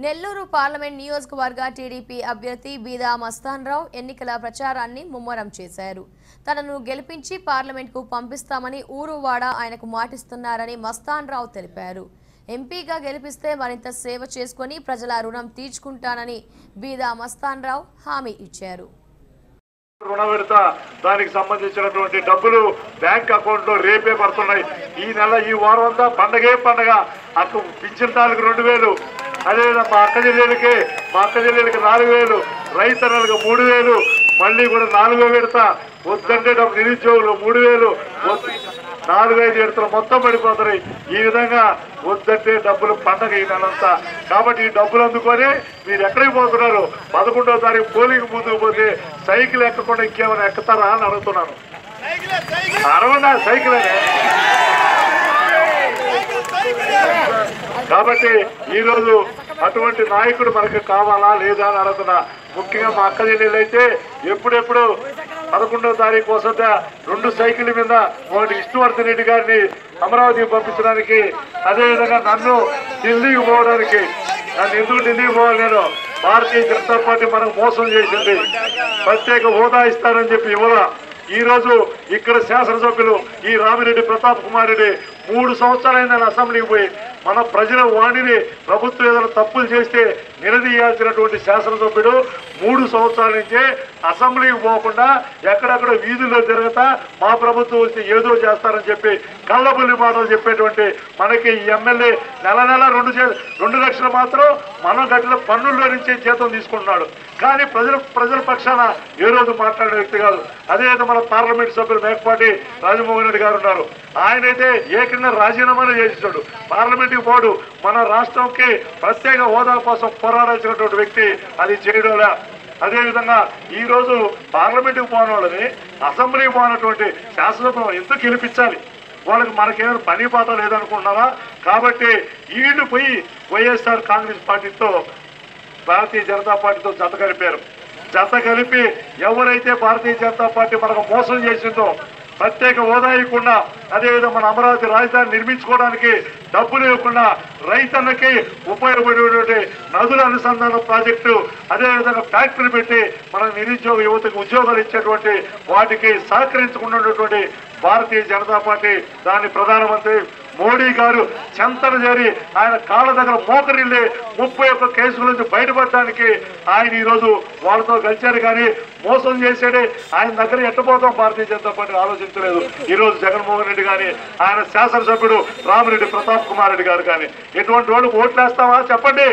Nellore parliament నియోజకవర్గ TDP అభ్యర్థి బీదా మస్తాన్ రావు ఎన్నికల ప్రచారాన్ని ముమ్మరం చేశారు తనను గెలిపించి పార్లమెంట్కు పంపిస్తామని ఊరువాడ ఆయనకు మాటిస్తున్నారని మస్తాన్ రావు తెలిపారు ఎంపీగా గెలిపిస్తే మరింత సేవ చేసుకొని ప్రజల రుణం తీర్చుకుంటానని బీదా మస్తాన్ రావు హామీ ఇచ్చారు రుణ విడత దానికి సంబంధించినటువంటి డబ్బులు బ్యాంక్ అకౌంట్ లో రేపే పడుతున్నాయి ఈ నెల ఈ వారం అంతా పండగే పండగ అక్క పింఛన్దానికి రెండు వేలు అదేవిధంగా మా అక్క చెల్లెలకి మా అక్క చెల్లెలకి నాలుగు వేలు రైతన్నలకు మూడు వేలు మళ్ళీ కూడా నాలుగో విడత వద్దంటే డబ్బు నిరుద్యోగులు మూడు వేలు వద్దు నాలుగైదు విడతలు మొత్తం పడిపోతున్నాయి ఈ విధంగా వద్దంటే డబ్బులు పండగ ఈ నెలంతా కాబట్టి ఈ డబ్బులు అందుకొని మీరు ఎక్కడికి పోతున్నారు పదకొండవ తారీఖు పోలింగ్ ముందుకు పోతే సైకిల్ ఎక్కకుండా ఇంకేమైనా ఎక్కుతారా అని అడుగుతున్నాను అరవనా సైకిల్ కాబట్టి ఈ రోజు అటువంటి నాయకుడు మనకు కావాలా లేదా అని అడుగుతున్నా ముఖ్యంగా మా అక్క చెల్లెలు అయితే ఎప్పుడెప్పుడు పదకొండవ తారీఖు వసత రెండు సైకిల్ మీద ఒకటి విష్ణువర్ధన్ రెడ్డి గారిని అమరావతికి పంపించడానికి అదేవిధంగా నన్ను ఢిల్లీకి పోవడానికి నన్ను ఎందుకు ఢిల్లీకి పోవాలి నేను భారతీయ జనతా పార్టీ మనకు మోసం చేసింది ప్రత్యేక హోదా ఇస్తానని చెప్పి ఇవ్వాల ఈ రోజు ఇక్కడ శాసనసభ్యులు ఈ రామిరెడ్డి ప్రతాప్ కుమార్ రెడ్డి మూడు సంవత్సరాలైందని అసెంబ్లీకి పోయి మన ప్రజల వాణిని ప్రభుత్వం ఏదైనా తప్పులు చేస్తే నిలదీయాల్సినటువంటి శాసనసభ్యుడు మూడు సంవత్సరాల నుంచే అసెంబ్లీకి పోకుండా ఎక్కడెక్కడ వీధుల్లో తిరగతా మా ప్రభుత్వం వస్తే ఏదో చేస్తారని చెప్పి కళ్ళబుల్లి మాటలు చెప్పేటువంటి మనకి ఈ ఎమ్మెల్యే నెల నెల రెండు చే- రెండు లక్షలు మాత్రం మనం గట్టిన పన్నుల్లో నుంచే జీతం తీసుకుంటున్నాడు కానీ ప్రజల ప్రజల పక్షాన ఏ రోజు మాట్లాడిన వ్యక్తి కాదు అదేవిధంగా మన పార్లమెంట్ సభ్యులు మేకపాటి రాజమోహన్ రెడ్డి గారు ఉన్నారు ఆయనైతే ఏకంగా రాజీనామానే చేసేసాడు పార్లమెంట్కి పోడు మన రాష్ట్రంకి ప్రత్యేక హోదా కోసం పోరాడాల్సినటువంటి వ్యక్తి అది చేయడంలా అదేవిధంగా ఈ రోజు పార్లమెంట్కి పోని వాళ్ళని అసెంబ్లీకి పోనటువంటి శాసనసభ ఎందుకు గెలిపించాలి వాళ్ళకి మనకేమైనా పని పాట లేదనుకుంటున్నారా కాబట్టి వీళ్ళు పోయి వైఎస్ఆర్ కాంగ్రెస్ పార్టీతో భారతీయ జనతా పార్టీతో జత కలిపారు జత కలిపి ఎవరైతే భారతీయ జనతా పార్టీ మనకు మోసం చేసిందో ప్రత్యేక హోదా ఇవ్వకుండా అదేవిధంగా మన అమరావతి రాజధాని నిర్మించుకోవడానికి డబ్బులు ఇవ్వకుండా రైతన్నకి ఉపయోగపడేటువంటి నదుల అనుసంధాన ప్రాజెక్టు అదేవిధంగా ఫ్యాక్టరీ పెట్టి మన నిరుద్యోగ యువతకు ఉద్యోగాలు ఇచ్చేటువంటి వాటికి సహకరించుకున్నటువంటి భారతీయ జనతా పార్టీ దాని ప్రధానమంత్రి మోడీ గారు చెంతన చేరి ఆయన కాళ్ళ దగ్గర మోకరిల్లి ముప్పై ఒక్క కేసుల నుంచి బయటపడడానికి ఆయన ఈరోజు వాళ్ళతో కలిశారు కానీ మోసం చేశాడే ఆయన దగ్గర ఎట్టబోతాం భారతీయ జనతా పార్టీ ఆలోచించలేదు ఈ రోజు జగన్మోహన్ రెడ్డి కానీ ఆయన శాసనసభ్యుడు రామిరెడ్డి ప్రతాప్ కుమార్ రెడ్డి గారు కానీ ఎటువంటి వాళ్ళు ఓట్లేస్తావా చెప్పండి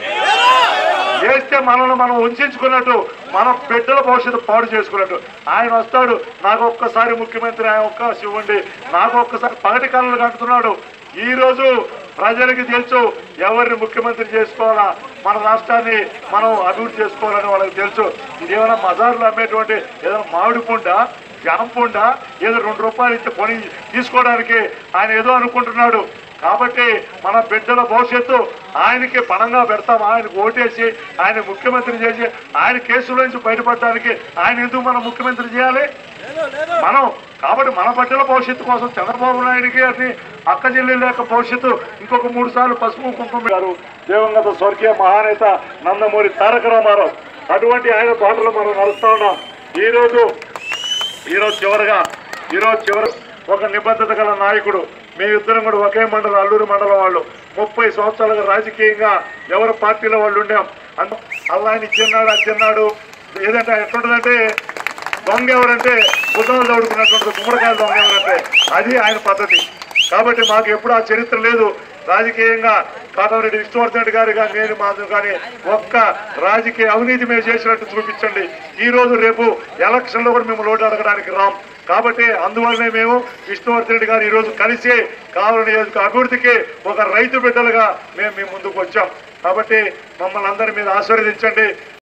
వేస్తే మనల్ని మనం ఉంచుకున్నట్టు మన బిడ్డల భవిష్యత్తు పాడు చేసుకున్నట్టు ఆయన వస్తాడు నాకు ఒక్కసారి ముఖ్యమంత్రి ఆయన ఒక్కసారి ఇవ్వండి నాకు ఒక్కసారి పగటి కళలు కంటున్నాడు ఈ రోజు ప్రజలకి తెలుసు ఎవరిని ముఖ్యమంత్రి చేసుకోవాలా మన రాష్ట్రాన్ని మనం అభివృద్ధి చేసుకోవాలని వాళ్ళకి తెలుసు ఇదేమైనా మజార్లు అమ్మేటువంటి ఏదైనా మామిడి పుండ జనం పుండ ఏదో రెండు రూపాయలు ఇచ్చి కొని తీసుకోవడానికి ఆయన ఏదో అనుకుంటున్నాడు కాబట్టి మన బిడ్డల భవిష్యత్తు ఆయనకి పణంగా పెడతాం ఆయనకు ఓటేసి ఆయన ముఖ్యమంత్రి చేసి ఆయన కేసుల నుంచి బయటపడడానికి ఆయన ఎందుకు మనం ముఖ్యమంత్రి చేయాలి మనం కాబట్టి మన బిడ్డల భవిష్యత్తు కోసం చంద్రబాబు నాయుడికి అది అక్క చెల్లెల యొక్క భవిష్యత్తు ఇంకొక మూడు సార్లు పసుపు కుంకుమ గారు దివంగత స్వర్గీయ మహానేత నందమూరి తారక రామారావు అటువంటి ఆయన బాటలో మనం నడుస్తా ఉన్నాం ఈ రోజు ఈరోజు చివరగా ఈరోజు చివరి ఒక నిబద్ధత గల నాయకుడు మీ ఇద్దరం కూడా ఒకే మండలం అల్లూరు మండలం వాళ్ళు ముప్పై సంవత్సరాలుగా రాజకీయంగా ఎవరి పార్టీలో వాళ్ళు ఉండాం అందు అల్లాని చిన్నాడు అచ్చిన్నాడు ఏదంటే ఎట్లుంటుందంటే దొంగ ఎవరంటే బుద్ధలు దౌడుకున్నటువంటి గుమ్మడికాయలు దొంగ ఎవరంటే అది ఆయన పద్ధతి కాబట్టి మాకు ఎప్పుడు ఆ చరిత్ర లేదు రాజకీయంగా కాటమరెడ్డి విష్ణువర్ధన్ రెడ్డి గారు కానీ నేను మాత్రం కానీ ఒక్క రాజకీయ అవినీతి మేము చేసినట్టు చూపించండి ఈ రోజు రేపు ఎలక్షన్ లో కూడా మేము లోటు అడగడానికి రాం కాబట్టి అందువల్లనే మేము విష్ణువర్ధన్ రెడ్డి గారు ఈ రోజు కలిసి కావలి నియోజక అభివృద్ధికి ఒక రైతు బిడ్డలుగా మేము మీ ముందుకు వచ్చాం కాబట్టి మమ్మల్ని అందరి మీద ఆశీర్వదించండి